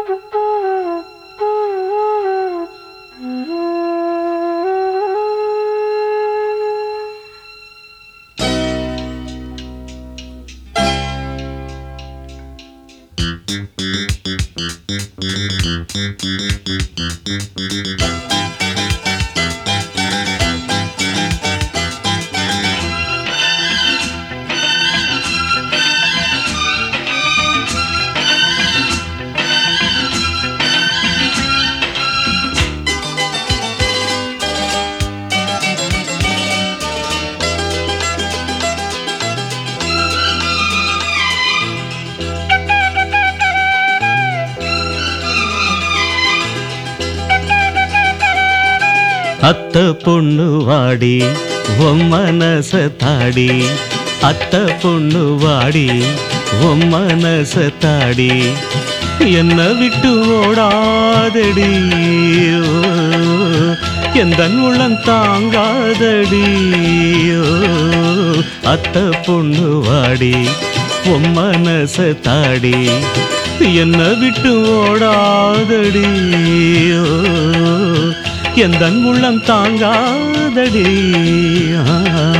அத்த பொண்ணு வாடி உன் மனச தாடி அத்த பொண்ணு வாடி உன் மனச தாடி என்ன விட்டு ஓடாதடி ஓ, எந்த உள்ளம் தாங்காதடி ஓ, அத்த பொண்ணு வாடி உன் மனச தாடி என்ன விட்டு ஓடாதடி ஓ, எந்த உள்ளம் தாங்காதடி ஆ.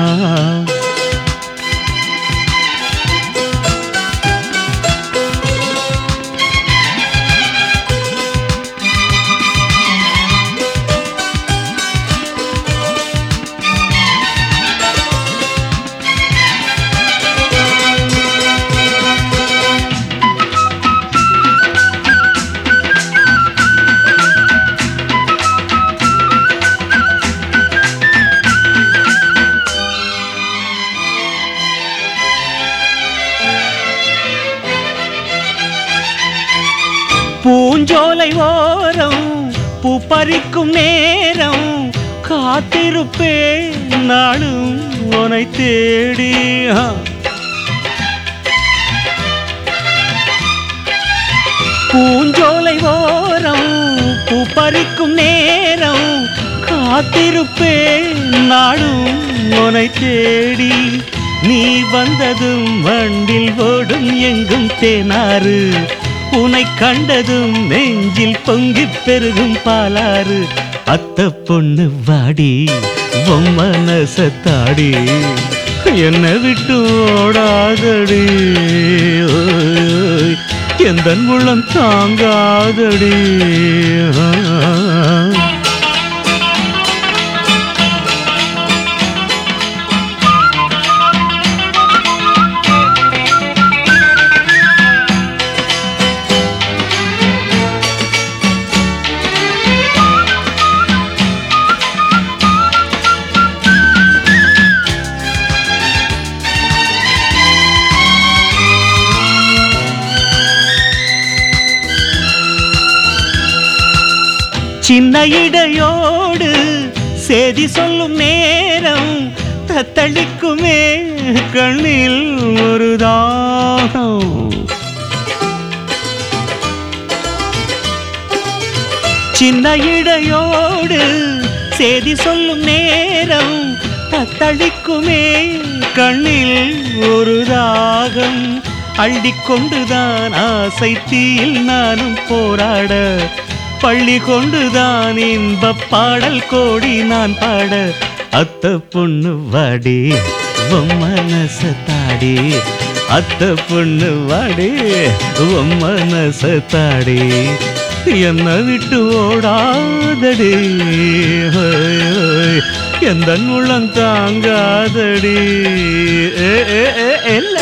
பூஞ்சோலை ஓரம் பூ பறிக்கும் நேரம் காத்திருப்பேன் நானும் உனை தேடி ஆ. பூஞ்சோலை ஓரம் பூ பறிக்கும் நேரம் காத்திருப்பேன் நாடும் உனை தேடி நீ வந்ததும் வண்டில் ஓடும் எங்கும் தேனாறு உனை கண்டதும் நெஞ்சில் பொங்கிப் பெருகும் பாலாறு அத்த பொண்ணு வாடி உன் மனச தாடி என்னை விட்டு ஓடாதடி ஓய், எந்த உள்ளம் தாங்காதடி ஆ. சின்ன இடையோடு செய்தி சொல்லும் நேரம் தத்தளிக்குமே கண்ணில் ஒரு தாகம் சின்ன இடையோடு செய்தி சொல்லும் நேரம் தத்தளிக்குமே கண்ணில் ஒரு ராகம் அள்ளிக்கொண்டுதான் ஆசை தீயில் நானும் போராட பள்ளி கொண்டுதான் இன்ப பாடல் கோடி நான் பாட அத்த பொண்ணு வாடி உன் மனச தாடி அத்த பொண்ணு வாடி உன் மனச தாடி என்ன விட்டு ஓடாதடி ஹோய், ஹோய், எந்த உள்ளம் தாங்காதடி ஏ, ஏ, ஏ, ஏ,